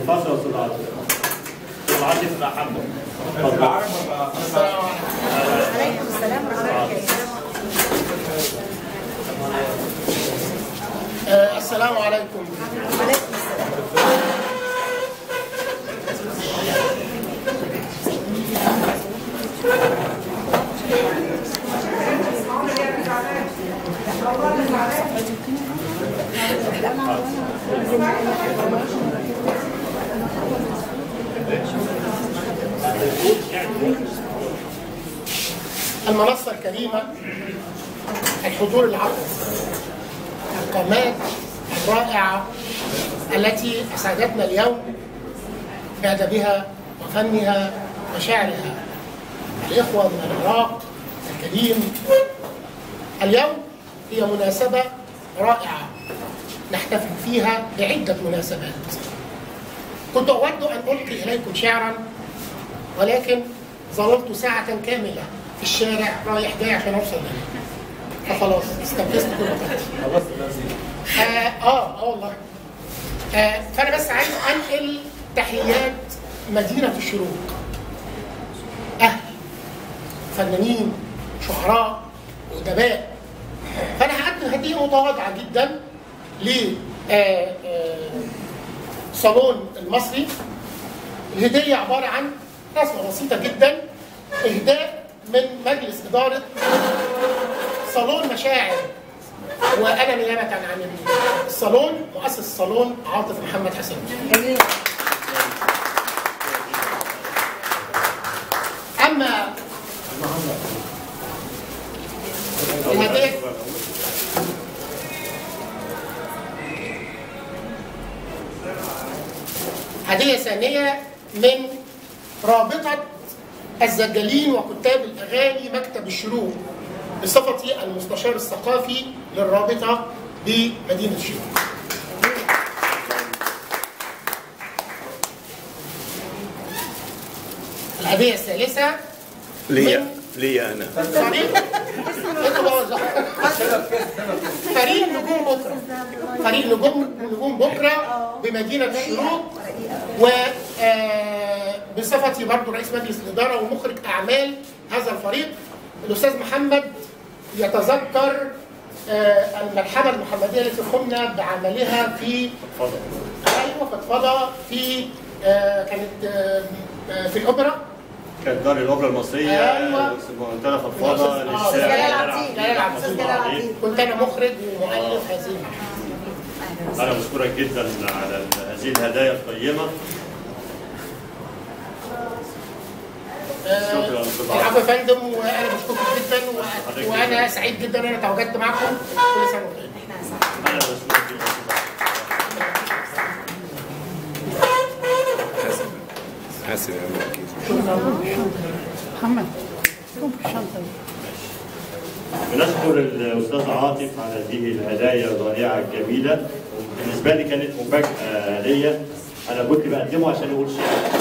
الفاصل يا استاذ عاطف استاذ عاطف محمد اتفضل عليكم السلام ورحمة الله وبركاته آه، السلام عليكم عليكم السلام المنصة الكريمة الحضور العطر القامات الرائعة التي أسعدتنا اليوم بأدبها وفنها وشعرها الإخوة من العراق الكريم اليوم هي مناسبة رائعة نحتفل فيها بعدة مناسبات كنت أود أن ألقي إليكم شعرا ولكن ظللت ساعة كاملة في الشارع رايح جاي عشان أوصل هنا فخلاص استنفذت كل وقتي آه, اه اه والله آه فانا بس عايز انقل تحيات مدينه الشروق اهل فنانين شعراء ادباء فانا هقدم هديه متواضعه جدا ل آه، آه، صالون المصري الهديه عباره عن رسمه بسيطه جدا اهداء من مجلس اداره صالون مشاعر وانا نيابه عن الصالون مؤسس الصالون عاطف محمد حسن جميل اما الهديه هديه ثانيه من رابطه الزجالين وكتاب الاغاني مكتب الشروق بصفتي المستشار الثقافي للرابطه بمدينه الشروق الهديه الثالثه ليا ليا انا فريق انتوا بوظوا. فريق نجوم بكره فريق نجوم نجوم بكره بمدينه الشروق و آه، بصفتي برضه رئيس مجلس الاداره ومخرج اعمال هذا الفريق الاستاذ محمد يتذكر آه، الملحمه المحمديه التي قمنا بعملها في اتفضل ايوه فضفضه في آه، كانت آه، آه، في الاوبرا كانت دار الاوبرا المصريه أيوة. منتدى فضفاضه آه، للشاعر جلال عبدين. جلال عبدين. أستاذ جلال عبدين. كنت انا مخرج ومؤلف هذه الملحمه انا بشكرك جدا على هذه الهدايا القيمه شكراً. العفو يا فندم وانا بشكركم جدا و- وانا سعيد جدا ان انا تواجدت معكم كل سنه وانتم طيبين. احنا سعيد انا بشكرك جدا حاسب يا عم اكيد محمد قوم بالشنطة بنشكر الاستاذ عاطف على هذه الهدايا الرائعه الجميله بالنسبه لي كانت مفاجاه ليا انا كنت بقدمه عشان اقول شعر